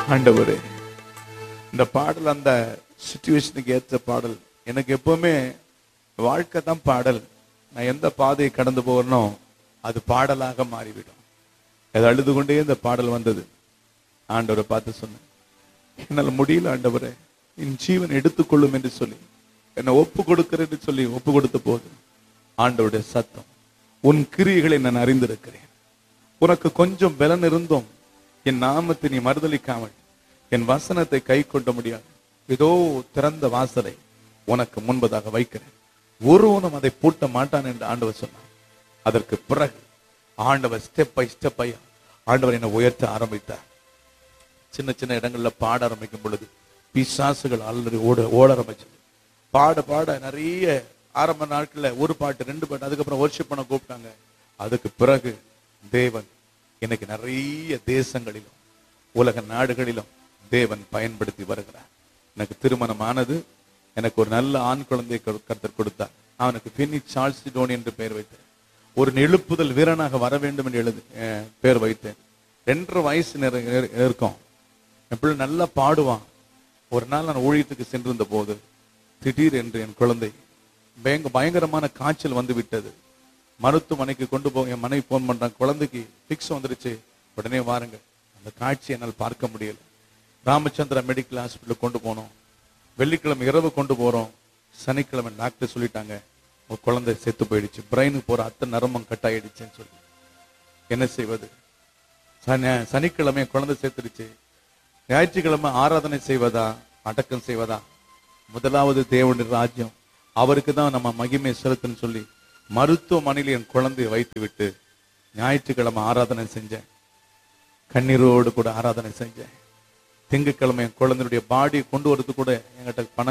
ஆண்டவரே இந்த பாடல் அந்த சுச்சுவேஷனுக்கு ஏற்ற பாடல் எனக்கு எப்பவுமே வாழ்க்கை தான் பாடல் நான் எந்த பாதையை கடந்து போகிறனோ அது பாடலாக மாறிவிடும் அது அழுது கொண்டே இந்த பாடல் வந்தது ஆண்டவரை பார்த்து சொன்னேன் என்னால் முடியல ஆண்டவரே என் ஜீவன் எடுத்துக்கொள்ளும் என்று சொல்லி என்னை ஒப்பு கொடுக்கிறேன்னு சொல்லி ஒப்பு கொடுத்த போது ஆண்டவருடைய சத்தம் உன் கிரியைகளை நான் அறிந்திருக்கிறேன் உனக்கு கொஞ்சம் பலன் இருந்தும் என் நாமத்தை நீ மறுதலிக்காமல் என் வசனத்தை கை கொண்ட முடியாது இதோ திறந்த வாசலை உனக்கு முன்பதாக வைக்கிறேன் ஒருவனும் அதை பூட்ட மாட்டான் என்று ஆண்டவர் சொன்னார் அதற்கு பிறகு ஆண்டவர் ஸ்டெப் பை ஸ்டெப் ஐயா ஆண்டவர் என்னை உயர்த்த ஆரம்பித்தார் சின்ன சின்ன இடங்கள்ல பாட ஆரம்பிக்கும் பொழுது பிசாசுகள் ஆல்ரெடி ஓட ஓட ஆரம்பிச்சது பாட பாட நிறைய ஆரம்ப நாட்கள்ல ஒரு பாட்டு ரெண்டு பாட்டு அதுக்கப்புறம் ஒர்ஷிப் பண்ண கூப்பிட்டாங்க அதுக்கு பிறகு தேவன் எனக்கு நிறைய தேசங்களிலும் உலக நாடுகளிலும் தேவன் பயன்படுத்தி வருகிறார் எனக்கு திருமணம் ஆனது எனக்கு ஒரு நல்ல ஆண் குழந்தையை கரு- கர்த்தர் கொடுத்தார் அவனுக்கு பின்னி சார்ல்ஸ் டோனி என்று பெயர் வைத்தேன் ஒரு எழுப்புதல் வீரனாக வர வேண்டும் என்று எழுது அஹ், பெயர் வைத்தேன் ரெண்டரை வயசு நிற- நிற- இருக்கும் என் பிள்ளை நல்லா பாடுவான் ஒரு நாள் நான் ஊழியத்துக்கு சென்றிருந்த போது திடீர் என்று என் குழந்தை பயங்க பயங்கரமான காய்ச்சல் வந்து விட்டது மருத்துவமனைக்கு கொண்டு போக என் மனைவி போன் பண்றாங்க குழந்தைக்கு பிக்ஸ் வந்துருச்சு உடனே வாருங்க அந்த காட்சி என்னால் பார்க்க முடியல ராமச்சந்திரா மெடிக்கல் ஹாஸ்பிட்டல் கொண்டு போனோம் வெள்ளிக்கிழமை இரவு கொண்டு போறோம் சனிக்கிழமை டாக்டர் சொல்லிட்டாங்க உங்க குழந்தை செத்து போயிடுச்சு பிரெயினுக்கு போற அத்தனை நரம்பம் கட் ஆயிடுச்சுன்னு சொல்லி என்ன செய்வது சனி சனிக்கிழமை குழந்தை சேர்த்துருச்சு ஞாயிற்றுக்கிழமை ஆராதனை செய்வதா அடக்கம் செய்வதா முதலாவது தேவனுடைய ராஜ்யம் அவருக்கு தான் நம்ம மகிமை செலுத்துன்னு சொல்லி மருத்துவமனையில் என் குழந்தையை வைத்து விட்டு ஞாயிற்றுக்கிழமை ஆராதனை செஞ்சேன் கண்ணீரோடு கூட ஆராதனை செஞ்சேன் திங்கட்கிழமை என் குழந்தையுடைய பாடி கொண்டு வரது கூட என்கிட்ட பணம்